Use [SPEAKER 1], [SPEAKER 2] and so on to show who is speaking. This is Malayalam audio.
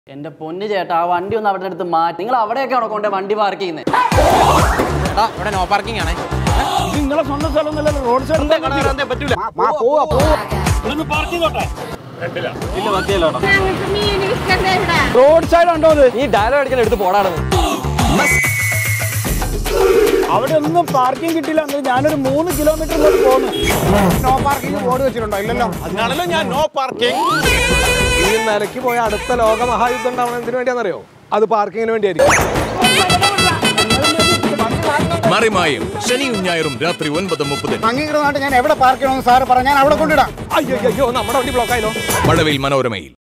[SPEAKER 1] എന്റെ പൊന്ന് ചേട്ടാ ആ വണ്ടി ഒന്ന് അവിടെ അടുത്ത് മാറ്റി നിങ്ങൾ അവിടെയൊക്കെയാണോ കൊണ്ടേ വണ്ടി പാർക്ക് ചെയ്യുന്നത്
[SPEAKER 2] എടാ ഇവിടെ നോ പാർക്കിംഗ് ആണ്
[SPEAKER 3] നിങ്ങളെ സ്വന്തം സ്ഥലമൊന്നുമല്ലല്ലോ റോഡ് സൈഡ്
[SPEAKER 1] പറ്റൂല
[SPEAKER 4] ഞങ്ങൾക്ക് മീൻ വിൽക്കണ്ടേ ഇവിടെ
[SPEAKER 3] റോഡ് സൈഡ് ഉണ്ടോ അത്
[SPEAKER 1] ഈ ഡയലോഗ് അടിക്കാൻ എടുത്ത് പോടാണെന്ന്
[SPEAKER 3] അവിടെ ഒന്നും പാർക്കിംഗ് കിട്ടില്ല എങ്കിൽ ഞാനൊരു മൂന്ന് കിലോമീറ്റർ ഇങ്ങോട്ട് പോന്നു
[SPEAKER 5] നോ പാർക്കിംഗ് ബോർഡ് വെച്ചിട്ടുണ്ടോ ഇല്ലല്ലോ
[SPEAKER 6] അതിനാണല്ലോ ഞാൻ നോ പാർക്കിംഗ്
[SPEAKER 5] ഈ നിലയ്ക്ക് പോയ അടുത്ത ലോക മഹായുദ്ധം ഉണ്ടാവണം എന്തിനു വേണ്ടിയാണെന്നറിയോ അത് പാർക്കിങ്ങിന് വേണ്ടിയായിരിക്കും
[SPEAKER 6] മറിമായും ശനിയും ഞായറും രാത്രി ഒൻപത് മുപ്പതിന്
[SPEAKER 5] അംഗീകൃതമായിട്ട് ഞാൻ എവിടെ പാർക്ക് ചെയ്യണമെന്ന് സാറ് പറഞ്ഞാൽ അവിടെ കൊണ്ടിടാം
[SPEAKER 6] മഴവിൽ മനോരമയിൽ